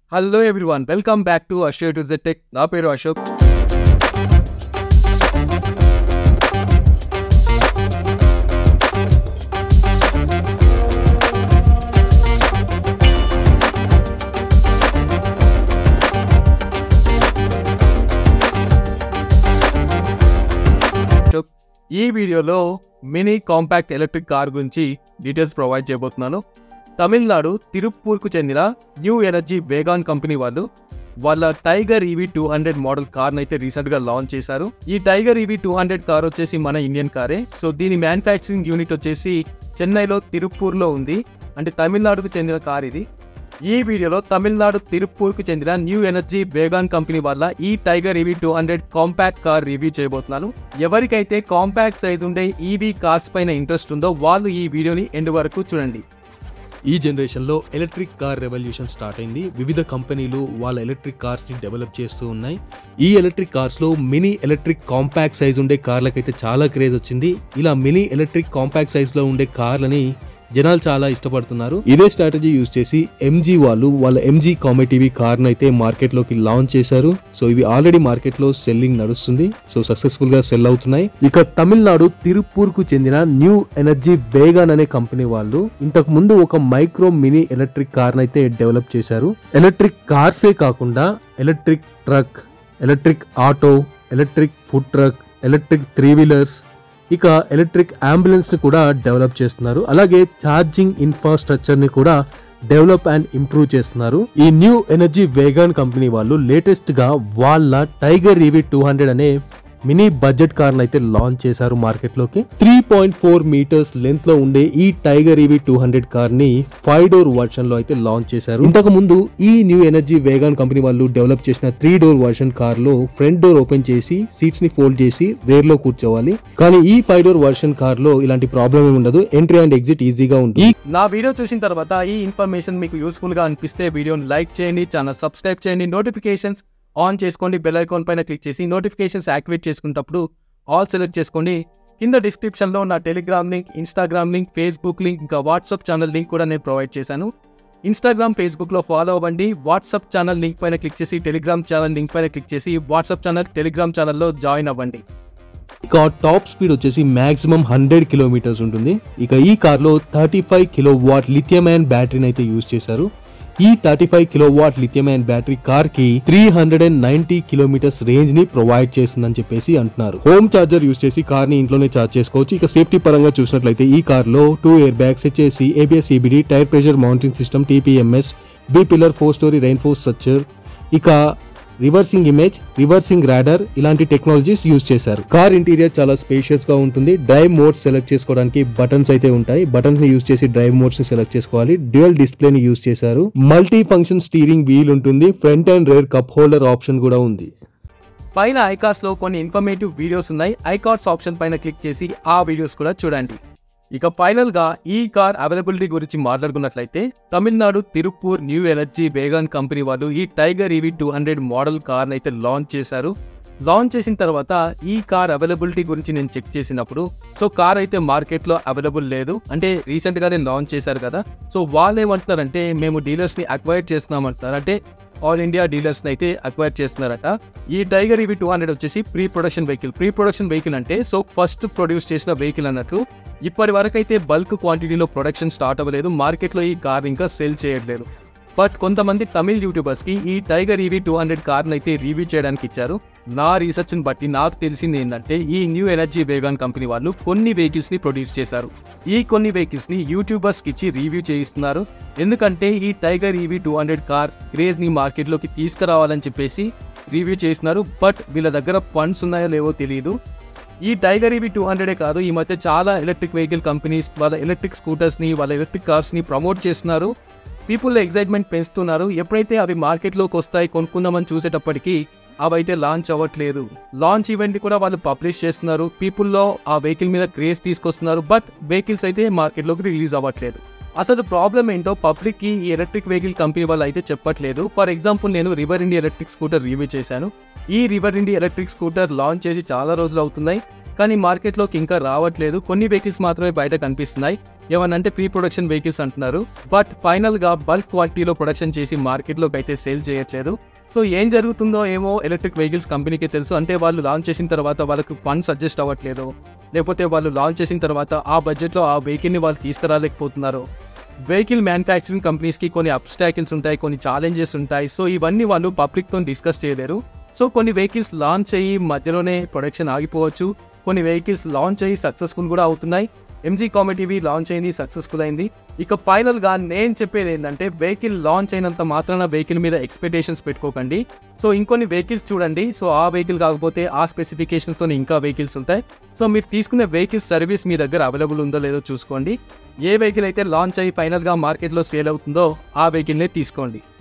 Hello everyone welcome back to Asho to tech నా పేరు అశోక్ అశోక్. ఈ వీడియోలో మినీ కాంపాక్ట్ ఎలక్ట్రిక్ కార్ గురించి డీటెయిల్స్ ప్రొవైడ్ చేయబోతున్నాను తమిళనాడు తిరుప్పూర్కు చెందిన న్యూ ఎనర్జీ వేగాన్ కంపెనీ వాళ్ళు వాళ్ళ Tiger EV two hundred model కార్ని అయితే రీసెంట్గా లాంచ్ చేశారు ఈ Tiger EV two hundred car వచ్చేసి మన ఇండియన్ కారే సో దీని మ్యానుఫ్యాక్చరింగ్ యూనిట్ వచ్చేసి చెన్నైలో తిరుప్పూర్లో ఉంది అంటే తమిళనాడుకు చెందిన కార్ ఇది ఈ వీడియోలో తమిళనాడు తిరుప్పూర్కు చెందిన న్యూ ఎనర్జీ వేగాన్ కంపెనీ వల్ల ఈ Tiger EV two hundred compact car review చేయబోతున్నాను ఎవరికైతే కాంపాక్ట్ సైజ్ ఉండే ఈవీ కార్స్ పైన ఇంట్రెస్ట్ ఉందో వాళ్ళు ఈ వీడియోని ఎండ్ వరకు చూడండి ఈ జనరేషన్లో ఎలక్ట్రిక్ కార్ రెవల్యూషన్ స్టార్ట్ అయింది వివిధ కంపెనీలు వాళ్ళ ఎలక్ట్రిక్ కార్స్ ని డెవలప్ చేస్తూ ఉన్నాయి ఈ ఎలక్ట్రిక్ కార్స్ లో మినీ ఎలక్ట్రిక్ కాంపాక్ట్ సైజ్ ఉండే కార్లకైతే చాలా క్రేజ్ వచ్చింది ఇలా మినీ ఎలక్ట్రిక్ కాంపాక్ట్ సైజ్ లో ఉండే కార్లని జనాలు చాలా ఇష్టపడుతున్నారు ఇదే స్ట్రాటజీ యూజ్ చేసి ఎంజీ వాళ్ళు వాళ్ళ ఎంజీ కామెటీవీ కార్ అయితే మార్కెట్ లోకి లాంచ్ చేశారు సో ఇవి ఆల్రెడీ మార్కెట్ లో సెల్లింగ్ నడుస్తుంది సో సక్సెస్ఫుల్ గా సెల్ అవుతున్నాయి ఇక తమిళనాడు తిరుపూర్ కు చెందిన న్యూ ఎనర్జీ వేగాన్ అనే కంపెనీ వాళ్ళు ఇంతకు ముందు ఒక మైక్రో మినీ ఎలక్ట్రిక్ కార్ అయితే డెవలప్ చేశారు ఎలక్ట్రిక్ కార్సే కాకుండా electric truck electric auto electric food truck electric three wheelers ఇక ఎలక్ట్రిక్ అంబులెన్స్ ని కూడా డెవలప్ చేస్తున్నారు అలాగే ఛార్జింగ్ ఇన్ఫ్రాస్ట్రక్చర్ ని కూడా డెవలప్ అండ్ ఇంప్రూవ్ చేస్తున్నారు ఈ న్యూ ఎనర్జీ వేగాన్ కంపెనీ వాళ్ళు లేటెస్ట్ గా వాళ్ళ టైగర్ ఈవీ టూ హండ్రెడ్ అనే మినీ బడ్జెట్ కార్ అయితే లాంచ్ చేశారు మార్కెట్ లోకి three point four meters length లో ఉండే ఈ Tiger EV two hundred car ని ఫైవ్ డోర్ వర్షన్ లో అయితే లాంచ్ చేశారు ఇంతకు ముందు ఈ న్యూ ఎనర్జీ వేగాన్ కంపెనీ వాళ్ళు డెవలప్ చేసిన త్రీ డోర్ వర్షన్ కార్ లో ఫ్రంట్ డోర్ ఓపెన్ చేసి సీట్స్ ని ఫోల్డ్ చేసి రేర్ లో కూర్చోవాలి కానీ ఈ ఫైవ్ డోర్ వర్షన్ కార్ లో ఇలాంటి ప్రాబ్లం ఏమి ఉండదు ఎంట్రీ అండ్ ఎగ్జిట్ ఈజీగా ఉంటుంది ఈ నా వీడియో చూసిన తర్వాత ఈ ఇన్ఫర్మేషన్ మీకు యూస్ఫుల్ గా అనిపిస్తే వీడియోని లైక్ చేయండి ఛానల్ సబ్స్క్రైబ్ చేయండి నోటిఫికేషన్స్ ఆన్ చేసుకోండి బెల్ ఐకాన్ పైన క్లిక్ చేసి నోటిఫికేషన్స్ యాక్టివేట్ చేసుకున్నప్పుడు ఆల్ సెలెక్ట్ చేసుకోండి కింద డిస్క్రిప్షన్లో నా Telegram link Instagram link Facebook link ఇంకా వాట్సాప్ ఛానల్ లింక్ కూడా నేను ప్రొవైడ్ చేశాను ఇన్స్టాగ్రామ్ ఫేస్బుక్లో ఫాలో అవ్వండి వాట్సాప్ ఛానల్ లింక్ పైన క్లిక్ చేసి టెలిగ్రామ్ ఛానల్ లింక్ పైన క్లిక్ చేసి వాట్సాప్ ఛానల్ టెలిగ్రామ్ ఛానల్లో జాయిన్ అవ్వండి ఇక టాప్ స్పీడ్ వచ్చేసి మాక్సిమం హండ్రెడ్ కిలోమీటర్స్ ఉంటుంది ఇక ఈ కార్లో thirty five kilo watt lithium ion బ్యాటరీని అయితే యూజ్ చేశారు ఈ thirty five kilo watt lithium ion battery car కి three hundred and ninety kilometers range ని ప్రొవైడ్ చేస్తుందని చెప్పేసి అంటున్నారు హోమ్ చార్జర్ యూజ్ చేసి కార్ ని ఇంట్లోనే చార్జ్ చేసుకోవచ్చు ఇక సేఫ్టీ పరంగా చూసినట్లయితే ఈ కార్ లో two air bags HAC ABS EBD tyre pressure mounting system TPMS B pillar four story reinforce structure ఇక రివర్సింగ్ ఇమేజ్ రివర్సింగ్ రాడర్ ఇలాంటి టెక్నాలజీస్ యూజ్ చేశారు కార్ ఇంటీరియర్ చాలా స్పేషియస్ గా ఉంటుంది డ్రైవ్ మోడ్స్ సెలెక్ట్ చేసుకోవడానికి buttons అయితే ఉంటాయి buttons ని యూజ్ చేసి డ్రైవ్ మోడ్స్ ని సెలెక్ట్ చేసుకోవాలి డ్యూయల్ డిస్ప్లే ని యూజ్ చేశారు మల్టీ ఫంక్షన్ స్టీరింగ్ వీల్ ఉంటుంది front and rear cup holder option కూడా ఉంది పైన ఐకార్డ్స్లో కొన్ని ఇన్ఫర్మేటివ్ వీడియోస్ ఉన్నాయి ఐకార్డ్స్ ఆప్షన్ పైన క్లిక్ చేసి ఆ వీడియోస్ కూడా చూడండి ఇక ఫైనల్గా ఈ కార్ అవైలబిలిటీ గురించి మాట్లాడుకున్నట్లయితే Tamil Nadu Tirupur new energy Vegan company వాళ్ళు ఈ Tiger EV two hundred model కార్ని అయితే లాంచ్ చేశారు లాంచ్ చేసిన తర్వాత ఈ కార్ అవైలబిలిటీ గురించి నేను చెక్ చేసినప్పుడు సో కార్ అయితే మార్కెట్లో అవైలబుల్ లేదు అంటే రీసెంట్గానే లాంచ్ చేశారు కదా సో వాళ్ళు ఏమంటున్నారంటే మేము డీలర్స్ని అక్వైర్ చేస్తున్నామంటున్నారు అంటే ఆల్ ఇండియా డీలర్స్ అయితే అక్వైర్ చేస్తున్నారట ఈ టైగర్ ఇవి టూ హండ్రెడ్ వచ్చేసి pre production vehicle pre production vehicle అంటే సో ఫస్ట్ ప్రొడ్యూస్ చేసిన వెహికల్ అన్నట్టు ఇప్పటి వరకు అయితే బల్క్ క్వాంటిటీలో ప్రొడక్షన్ స్టార్ట్ అవ్వలేదు మార్కెట్లో ఈ కార్ ఇంకా సేల్ చేయట్లేదు బట్ కొంతమంది తమిళ్ యూట్యూబర్స్ కి ఈ టైగర్ ఈవీ టూ హండ్రెడ్ కార్ని అయితే రివ్యూ చేయడానికి ఇచ్చారు నా రీసెర్చ్ ని బట్టి నాకు తెలిసింది ఏంటంటే ఈ న్యూ ఎనర్జీ వేగాన్ కంపెనీ వాళ్ళు కొన్ని వెహికల్స్ ని ప్రొడ్యూస్ చేశారు ఈ కొన్ని వెహికల్స్ ని యూట్యూబర్స్ కి ఇచ్చి రివ్యూ చేయిస్తున్నారు ఎందుకంటే ఈ Tiger EV two hundred car craze ని మార్కెట్ లోకి తీసుకురావాలని చెప్పేసి రివ్యూ చేస్తున్నారు బట్ వీళ్ళ దగ్గర ఫండ్స్ ఉన్నాయో లేవో తెలియదు ఈ టైగర్ ఈవీ టూ హండ్రెడే కాదు ఈ మధ్య చాలా ఎలక్ట్రిక్ వెహికల్ కంపెనీస్ వాళ్ళ ఎలక్ట్రిక్ స్కూటర్స్ ని వాళ్ళ ఎలక్ట్రిక్ కార్స్ ని ప్రమోట్ చేస్తున్నారు పీపుల్లో ఎగ్జైట్మెంట్ పెంచుతున్నారు ఎప్పుడైతే అవి మార్కెట్లోకి వస్తాయి కొనుక్కుందామని చూసేటప్పటికి అవి అయితే లాంచ్ అవ్వట్లేదు లాంచ్ ఈవెంట్ కూడా వాళ్ళు పబ్లిష్ చేస్తున్నారు పీపుల్లో ఆ వెహికల్ మీద క్రేజ్ తీసుకొస్తున్నారు బట్ వెహికల్స్ అయితే మార్కెట్లోకి రిలీజ్ అవ్వట్లేదు అసలు ప్రాబ్లం ఏంటో పబ్లిక్ కి ఈ ఎలక్ట్రిక్ వెహికల్ కంపెనీ వాళ్ళు అయితే చెప్పట్లేదు ఫర్ ఎగ్జాంపుల్ నేను River India electric scooter review చేశాను ఈ River India electric scooter launch చేసి చాలా రోజులు అవుతున్నాయి కానీ మార్కెట్లోకి ఇంకా రావట్లేదు కొన్ని వెహికల్స్ మాత్రమే బయట కనిపిస్తున్నాయి ఏమనంటే ప్రీ ప్రొడక్షన్ వెహికల్స్ అంటున్నారు బట్ ఫైనల్గా బల్క్ క్వాంటిటీలో ప్రొడక్షన్ చేసి మార్కెట్లోకి అయితే సేల్ చేయట్లేదు సో ఏం జరుగుతుందో ఏమో ఎలక్ట్రిక్ వెహికల్స్ కంపెనీకి తెలుసు అంటే వాళ్ళు లాంచ్ చేసిన తర్వాత వాళ్ళకు ఫండ్స్ అడ్జస్ట్ అవ్వట్లేదు లేకపోతే వాళ్ళు లాంచ్ చేసిన తర్వాత ఆ బడ్జెట్లో ఆ వెహికల్ని వాళ్ళు తీసుకురాలేకపోతున్నారు వెహికల్ మ్యానుఫ్యాక్చరింగ్ కంపెనీస్కి కొన్ని అబ్స్టాకిల్స్ ఉంటాయి కొన్ని ఛాలెంజెస్ ఉంటాయి సో ఇవన్నీ వాళ్ళు పబ్లిక్తో డిస్కస్ చేయలేరు సో కొన్ని వెహికల్స్ లాంచ్ అయ్యి మధ్యలోనే ప్రొడక్షన్ ఆగిపోవచ్చు కొన్ని వెహికల్స్ లాంచ్ అయ్యి సక్సెస్ఫుల్ కూడా అవుతున్నాయి ఎంజీ కామెటీవీ లాంచ్ అయింది సక్సెస్ఫుల్ అయింది ఇక ఫైనల్గా నేను చెప్పేది ఏంటంటే వెహికల్ లాంచ్ అయినంత మాత్రాన వెహికల్ మీద ఎక్స్పెక్టేషన్స్ పెట్టుకోకండి సో ఇంకొన్ని వెహికల్స్ చూడండి సో ఆ వెహికల్ కాకపోతే ఆ స్పెసిఫికేషన్స్తో ఇంకా వెహికల్స్ ఉంటాయి సో మీరు తీసుకునే వెహికల్స్ సర్వీస్ మీ దగ్గర అవైలబుల్ ఉందో లేదో చూసుకోండి ఏ వెహికల్ అయితే లాంచ్ అయ్యి ఫైనల్గా మార్కెట్లో సేల్ అవుతుందో ఆ వెహికల్నే తీసుకోండి